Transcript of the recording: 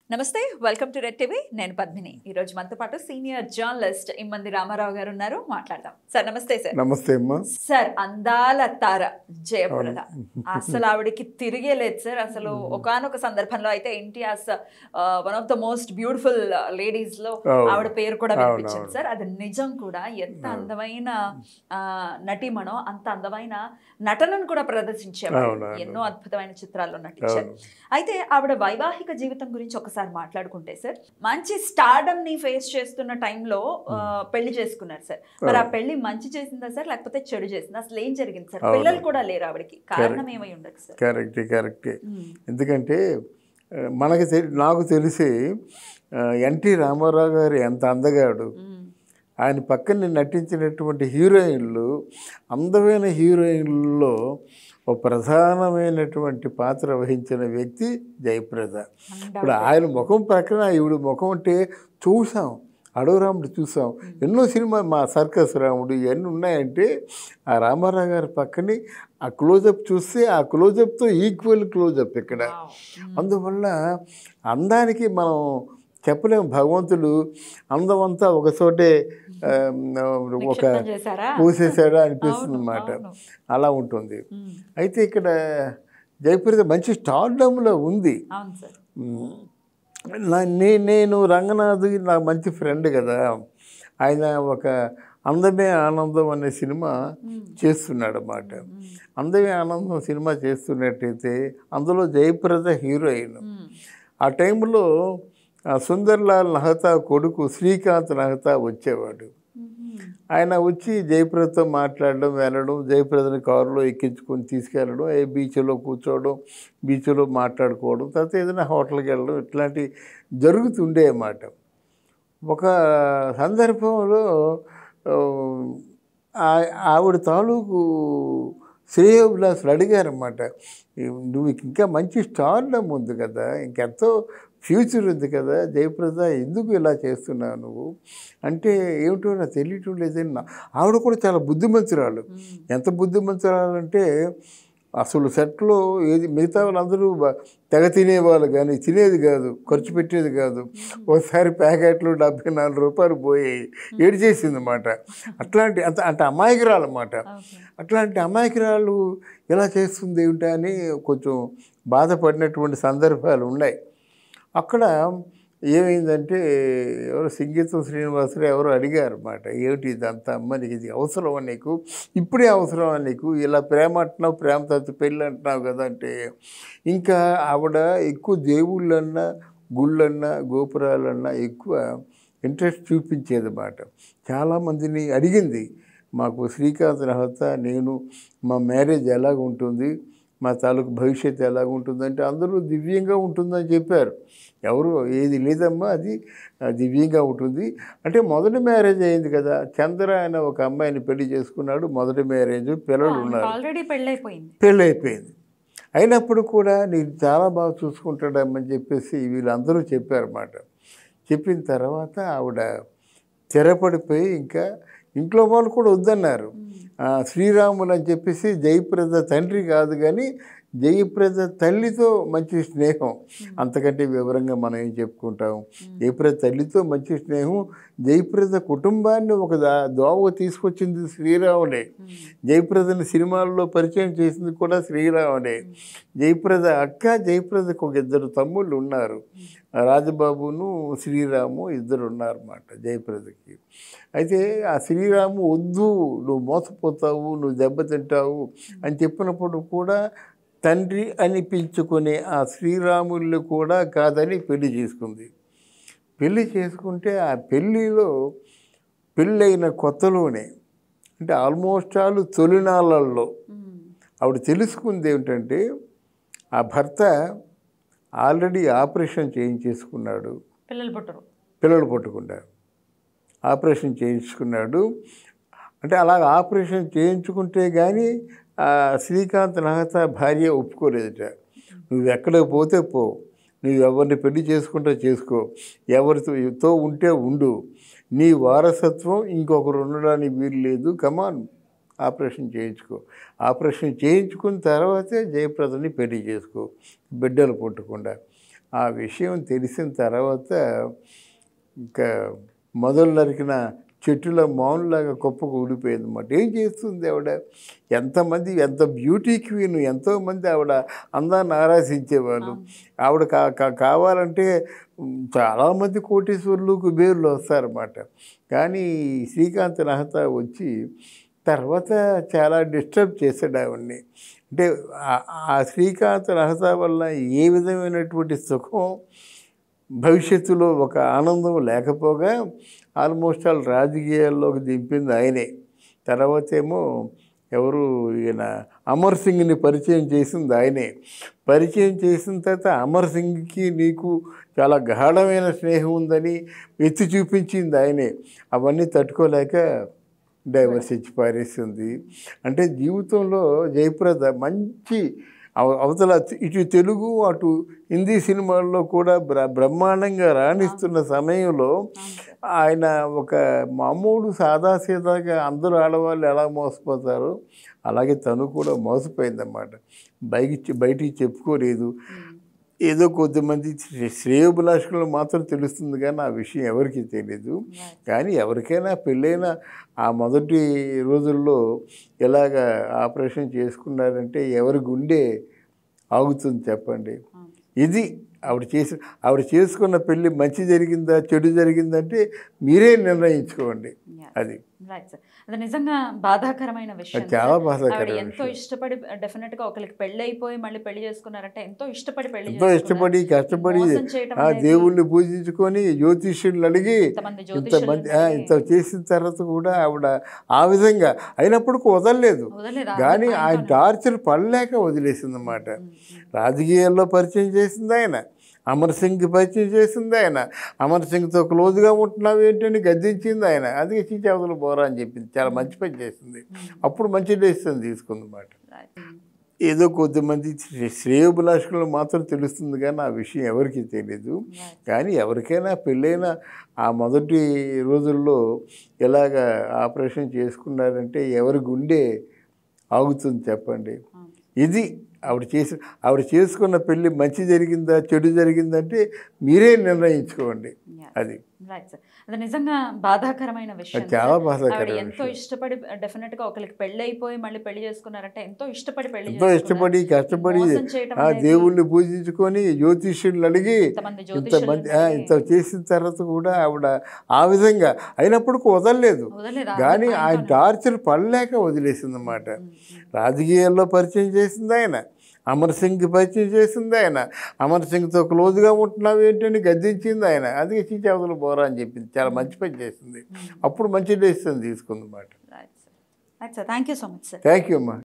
నమస్తే welcome to red TV నేను పద్మిని ఈ రోజు మనతో పాటు సీనియర్ జర్నలిస్ట్ ఇమ్మంది రామారావు గారు ఉన్నారు మాట్లాడదాం సార్ నమస్తే సార్ నమస్తే అమ్మా సార్ అందాల తార జయప్రద అసలు ఆవిడకి తిరిగే లేదు సార్ అసలు ఒకానొక సందర్భంలో అయితే NTR one of the most beautiful ladies లో అవును. ఆవిడ పేరు కూడా అవును, వినిపించింది అవును. సార్ అది నిజం కూడా ఎంత అందమైన ఆ, నటీమణో అంత అందమైన నటనను కూడా ప్రదర్శించేవారు అవును, అవును. ఎన్నో అద్భుతమైన చిత్రాల్లో నటించారు అవును. అయితే ఆవిడ వైవాహిక జీవితం గురించి ఒకసారి మాట్లాడుకుంటే సార్ మంచి స్టార్డమ్ ని ఫేస్ చేస్తున్న టైంలో ఆ, పెళ్లి చేసుకున్నారు సార్ మరి ఆ పెళ్లి మంచి చేసిందా సార్ లేకపోతే చెడు చేసిందా అసలు ఏం జరిగింది సార్ అవును. పిల్లలు కూడా లేరు ఆవిడకి కారణం ఏమై ఉండదు సార్ కరెక్టే కరెక్టే ఉమ్, ఎందుకంటే ఆ, మనకి తె- నాకు తెలిసి ఆ, ఎన్టీ రామారావు గారు ఎంత అందగాడు ఉమ్, ఆయన పక్కన నటించినటువంటి హీరోయిన్లు అందమైన హీరోయిన్లలో ఒక ప్రధానమైనటువంటి పాత్ర వహించిన వ్యక్తి జయప్రద ఇప్పుడు ఆయన ముఖం ప్రక్కన ఈవిడ ముఖం అంటే చూసాం అడవి రాముడు చూసాం ఎన్నో సినిమా మా సర్కస్ రాముడు ఇవన్నీ ఉన్నాయంటే ఆ రామారావు గారి పక్కని ఆ క్లోజప్ చూస్తే ఆ క్లోజప్తో ఈక్వల్ క్లోజప్ ఇక్కడ వావ్. ఉమ్, అందువల్ల అందానికి మనం చెప్పలేము భగవంతుడు అందమంతా ఒక చోటే ఆ, ఒక నిక్షిప్తం చేశారా పూసేసాడా అనిపిస్తుంది అవును, అన్నమాట అవును. అలా ఉంటుంది ఉమ్, అయితే ఇక్కడ జయప్రద మంచి స్టార్డమ్లో ఉంది అవును సార్ మ్, నా నే- నేను రంగనాథ్ నా మంచి ఫ్రెండ్ కదా ఆయన ఒక అందమే ఆనందం అనే సినిమా ఉమ్, చేస్తున్నాడు అన్నమాట ఉమ్, అందమే ఆనందం సినిమా చేస్తున్నట్టయితే అందులో జయప్రద హీరోయిన్ ఉమ్, ఆ టైంలో ఆ సుందర్లాల్ నహతా కొడుకు శ్రీకాంత్ నహతా వచ్చేవాడు ఉమ్, ఆయన వచ్చి జయప్రదతో మాట్లాడడం వెళ్ళడం జయప్రదని కారులో ఎక్కించుకొని తీసుకెళ్ళడం ఏ బీచ్లో కూర్చోవడం బీచ్లో మాట్లాడుకోవడం తర్వాత ఏదైనా హోటల్కి వెళ్ళడం ఇట్లాంటి జరుగుతుండే అన్నమాట ఒక సందర్భంలో ఆ, ఆ- ఆవిడ తాలూకు శ్రేయోభిలాసులు అడిగారన్నమాట నువ్వు ఇంకా మంచి స్టార్డమ్ ఉంది కదా ఇంకెంతో ఫ్యూచర్ ఉంది కదా జయప్రద ఎందుకు ఇలా చేస్తున్నావు నువ్వు అంటే ఏమిటో నాకు తెలియటం లేదని నా- ఆవిడ కూడా చాలా బుద్ధిమంతురాలు ఉమ్, ఎంత బుద్ధిమంతురాలు అంటే అసలు సెట్లో ఏది మిగతా వాళ్ళందరూ బ- తెగ తినేవాళ్ళు కానీ తినేది కాదు ఖర్చు పెట్టేది కాదు ఒకసారి ప్యాకెట్లు డెబ్బై నాలుగు రూపాయలు పోయాయి ఏడు చేసింది అన్నమాట అట్లాంటి అంత అంటే అమాయకురాలు అన్నమాట ఓకే. అట్లాంటి అమాయకురాలు ఎలా చేస్తుంది ఏమిటా అని కొంచెం బాధపడినటువంటి సందర్భాలు ఉన్నాయి అక్కడ ఏమైందంటే ఎవరు సింగీతం శ్రీనివాసరావు ఎవరో అడిగారు అన్నమాట ఏమిటి ఇదంతా అమ్మ నీకు ఇది అవసరమా నీకు ఇప్పుడే అవసరమా నీకు ఇలా ప్రేమ అంటున్నావు ప్రేమ తర్వాత పెళ్ళి అంటున్నావు కదా అంటే ఇంకా ఆవిడ ఎక్కువ దేవుళ్ళన్నా గుళ్ళన్నా గోపురాలన్నా ఎక్కువ ఇంట్రెస్ట్ చూపించేది అన్నమాట చాలామందిని అడిగింది మాకు శ్రీకాంత్ రహత నేను మా మ్యారేజ్ ఎలాగ ఉంటుంది మా తాలూకు భవిష్యత్తు ఎలాగ ఉంటుందంటే అందరూ దివ్యంగా ఉంటుందని చెప్పారు ఎవరు ఏది లేదమ్మా అది ఆ, దివ్యంగా ఉంటుంది అంటే మొదటి మ్యారేజ్ అయింది కదా చంద్ర అనే ఒక అమ్మాయిని పెళ్లి చేసుకున్నాడు మొదటి మ్యారేజ్ పిల్లలు ఉన్నారు ఆల్రెడీ పెళ్ళైపోయింది పెళ్ళి అయిపోయింది అయినప్పుడు కూడా నీకు చాలా బాగా చూసుకుంటాడమ్మని చెప్పేసి వీళ్ళందరూ చెప్పారన్నమాట చెప్పిన తర్వాత ఆవిడ స్థిరపడిపోయి ఇంకా ఇంట్లో వాళ్ళు కూడా వద్దన్నారు ఆ, శ్రీరాములు అని చెప్పేసి జయప్రద తండ్రి కాదు కానీ జయప్రద తల్లితో మంచి స్నేహం అంతకంటే వివరంగా మనం ఏం చెప్పుకుంటాం జయప్రద తల్లితో మంచి స్నేహం జయప్రద కుటుంబాన్ని ఒక దా దోవకు తీసుకొచ్చింది శ్రీరాముడే జయప్రదని సినిమాల్లో పరిచయం చేసింది కూడా శ్రీరాముడే జయప్రద అక్క జయప్రదకు ఒక ఇద్దరు తమ్ముళ్ళు ఉన్నారు రాజబాబును శ్రీరాము ఇద్దరు ఉన్నారన్నమాట జయప్రదకి అయితే ఆ శ్రీరాము వద్దు నువ్వు మోసపోతావు నువ్వు దెబ్బతింటావు అని చెప్పినప్పుడు కూడా తండ్రి అనిపించుకునే ఆ శ్రీరాముళ్ళు కూడా కాదని పెళ్లి చేసుకుంది పెళ్లి చేసుకుంటే ఆ పెళ్ళిలో పెళ్ళైన కొత్తలోనే అంటే ఆల్మోస్ట్ ఆల్ తొలినాళ్ళల్లో ఉమ్, ఆవిడ తెలుసుకుంది ఏమిటంటే ఆ భర్త ఆల్రెడీ ఆపరేషన్ చేయించేసుకున్నాడు పిల్లలు పుట్టరు పిల్లలు పట్టుకున్నారు ఆపరేషన్ చేయించుకున్నాడు అంటే అలా ఆపరేషన్ చేయించుకుంటే కానీ ఆ శ్రీకాంత్ నాగత భార్య ఒప్పుకోలేదట నువ్వు ఎక్కడికి పోతే పో నువ్వు ఎవరిని పెళ్లి చేసుకుంటే చేసుకో ఎవరితో తో ఉంటే ఉండు నీ వారసత్వం ఇంకొకరు ఉండడానికి వీలు లేదు కమాన్ ఆపరేషన్ చేయించుకో ఆపరేషన్ చేయించుకున్న తర్వాతే జయప్రదని పెళ్లి చేసుకో బిడ్డలు పుట్టకుండా ఆ విషయం తెలిసిన తర్వాత ఇంకా మొదలు నరికిన చెట్టులో మౌనులాగా కుప్పకు ఊడిపోయింది అన్నమాట ఏం చేస్తుంది ఆవిడ ఎంతమంది ఎంత బ్యూటీ క్వీన్ ఎంతోమంది ఆవిడ అందాన్ని ఆరాధించేవాళ్ళు ఆవిడ కా కా- కావాలంటే ఉమ్, చాలామంది కోటీశ్వరులు కుబేరులు వస్తారన్నమాట కానీ శ్రీకాంత్ నహతా వచ్చి తర్వాత చాలా డిస్టర్బ్ చేశాడు ఆవిడ్ని అంటే ఆ- ఆ శ్రీకాంత్ నహతా వల్ల ఏ విధమైనటువంటి సుఖం భవిష్యత్తులో ఒక ఆనందం లేకపోగా ఆల్మోస్ట్ ఆల్ రాజకీయాల్లోకి దింపింది ఆయనే తర్వాత ఏమో ఎవరు ఈయన అమర్ సింగ్ని పరిచయం చేసింది ఆయనే పరిచయం చేసిన తర్వాత అమర్ సింగ్కి నీకు చాలా గాఢమైన స్నేహం ఉందని ఎత్తి చూపించింది ఆయనే అవన్నీ తట్టుకోలేక డైవర్స్ ఇచ్చి పారేసింది అంటే జీవితంలో జయప్రద మంచి అవ- అవతల ఇటు తెలుగు అటు హిందీ సినిమాల్లో కూడా బ్ర బ్రహ్మాండంగా రాణిస్తున్న సమయంలో ఆయన ఒక మామూలు సాదాసీదాగా అందరూ ఆడవాళ్ళు ఎలా మోసపోతారో అలాగే తను కూడా మోసపోయిందన్నమాట బయటికి బయటికి చెప్పుకోలేదు ఏదో కొద్దిమంది శ్రే- శ్రేయోభిలాషకులు మాత్రం తెలుస్తుంది కానీ ఆ విషయం ఎవరికీ తెలియదు కానీ ఎవరికైనా పెళ్ళైన ఆ మొదటి రోజుల్లో ఎలాగ ఆపరేషన్ చేసుకున్నారంటే ఎవరి గుండె ఆగుతుంది చెప్పండి ఇది ఆవిడ చేసి ఆవిడ చేసుకున్న పెళ్ళి మంచి జరిగిందా చెడు జరిగిందంటే మీరే నిర్ణయించుకోండి అది రైట్ సార్ అది నిజంగా బాధాకరమైన విషయం అది చాలా సార్. బాధాకరమైన ఆవిడ ఎంతో విషయం. ఇష్టపడి డెఫినెట్ గా ఒకరికి పెళ్లి అయిపోయి మళ్ళీ పెళ్లి చేసుకున్నారంటే ఎంతో ఇష్టపడి పెళ్లి ఎంతో ఇష్టపడి కష్టపడి మోసం చేయటం ఆ అనేది- దేవుణ్ణి పూజించుకొని జ్యోతిష్యులను అడిగి ఇంతమంది ఇంతమంది ఆ, జ్యోతిష్యులను ఇంత చేసిన తర్వాత కూడా ఆవిడ ఆ విధంగా అయినప్పుడు వదలలేదు వదలలేదా? కానీ అది ఆయన ఆయనతోనే. టార్చర్ పడలేక వదిలేసింది అన్నమాట రాజకీయాల్లో పరిచయం చేసింది ఆయన అమర్ సింగ్ పరిచయం చేసింది ఆయన అమర్ సింగ్తో క్లోజ్గా ఉంటున్నావు ఏంటని గద్దించింది ఆయన అది ఇచ్చి అవతల పోరా అని చెప్పింది చాలా మంచి పని చేసింది అప్పుడు మంచి డెసిషన్ తీసుకుంది అన్నమాట Right. ఏదో కొద్దిమంది శ్రే- శ్రేయోభిలాషకులు మాత్రం తెలుస్తుంది కానీ ఆ విషయం ఎవరికీ తెలియదు కానీ ఎవరికైనా పెళ్ళైన ఆ మొదటి రోజుల్లో ఎలాగ ఆపరేషన్ చేసుకున్నారంటే ఎవరి గుండె ఆగుతుంది చెప్పండి ఇది ఆవిడ చేసి ఆవిడ చేసుకున్న పెళ్ళి మంచి జరిగిందా చెడు జరిగిందంటే మీరే నిర్ణయించుకోండి Yeah. అది రైట్ సార్ అది నిజంగా బాధాకరమైన విషయం అది చాలా సార్. బాధాకరమైన ఆవిడ ఎంతో విషయం. ఇష్టపడి డెఫినెట్ గా ఒకరికి పెళ్లి అయిపోయి మళ్ళీ పెళ్లి చేసుకున్నారంటే ఎంతో ఇష్టపడి పెళ్లి ఎంతో ఇష్టపడి కష్టపడి మోసం చేయటం ఆ అనేది- దేవుణ్ణి పూజించుకొని జ్యోతిష్యులను అడిగి ఇంతమంది ఇంతమంది జ్యోతిష్యులను ఆ, అడిగి- ఇంత చేసిన తర్వాత కూడా ఆవిడ ఆ విధంగా అయినప్పుడు వదలలేదు వదలలేదా? కానీ అది ఆయన ఆయనతోనే. టార్చర్ పడలేక వదిలేసింది అన్నమాట రాజకీయాల్లో పరిచయం చేసింది ఆయన అమర్ సింగ్ పరిచయం చేసింది ఆయన అమర్ సింగ్తో క్లోజ్గా ఉంటున్నావు ఏంటని గద్దించింది ఆయన అది ఇచ్చి అవతల పోరా అని చెప్పింది చాలా మంచి పని చేసింది అప్పుడు మంచి డెసిషన్ తీసుకుంది అన్నమాట right sir right sir thank you so much sir thank you అమ్మా